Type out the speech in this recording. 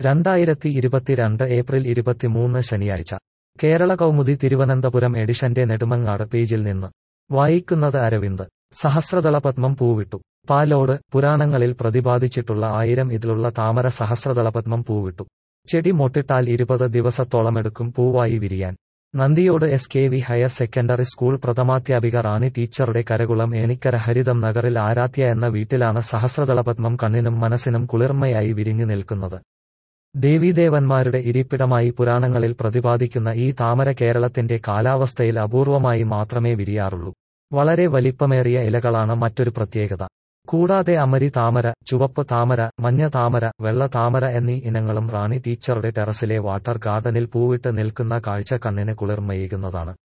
രണ്ടായിരത്തി ഇരുപത്തിരണ്ട് ഏപ്രിൽ ഇരുപത്തിമൂന്ന് ശനിയാഴ്ച കേരള കൗമുദി തിരുവനന്തപുരം എഡിഷന്റെ നെടുമങ്ങാട് പേജിൽ നിന്ന് വായിക്കുന്നത് അരവിന്ദ് സഹസ്രദളപത്മം പൂവിട്ടു പാലോട് പുരാണങ്ങളിൽ പ്രതിപാദിച്ചിട്ടുള്ള ആയിരം ഇതിലുള്ള താമര സഹസ്രദളപത്മം പൂവിട്ടു ചെടി മൊട്ടിട്ടാൽ ഇരുപത് ദിവസത്തോളമെടുക്കും പൂവായി വിരിയാൻ നന്ദിയോട് S K V higher secondary school പ്രഥമാധ്യാപിക റാണി ടീച്ചറുടെ കരകുളം ഏണിക്കര ഹരിതം നഗറിൽ ആരാധ്യ എന്ന വീട്ടിലാണ് സഹസ്രദളപത്മം കണ്ണിനും മനസ്സിനും കുളിർമയായി വിരിഞ്ഞു നിൽക്കുന്നത് ദേവീദേവന്മാരുടെ ഇരിപ്പിടമായി പുരാണങ്ങളിൽ പ്രതിപാദിക്കുന്ന ഈ താമര കേരളത്തിന്റെ കാലാവസ്ഥയിൽ അപൂർവമായി മാത്രമേ വിരിയാറുള്ളൂ വളരെ വലിപ്പമേറിയ ഇലകളാണ് മറ്റൊരു പ്രത്യേകത കൂടാതെ അമരി താമര ചുവപ്പ് താമര മഞ്ഞ താമര വെള്ള താമര എന്നീ ഇനങ്ങളും റാണി ടീച്ചറുടെ ടെറസിലെ വാട്ടർ ഗാർഡനിൽ പൂവിട്ട് നിൽക്കുന്ന കാഴ്ച കണ്ണിന് കുളിർമയേകുന്നതാണ്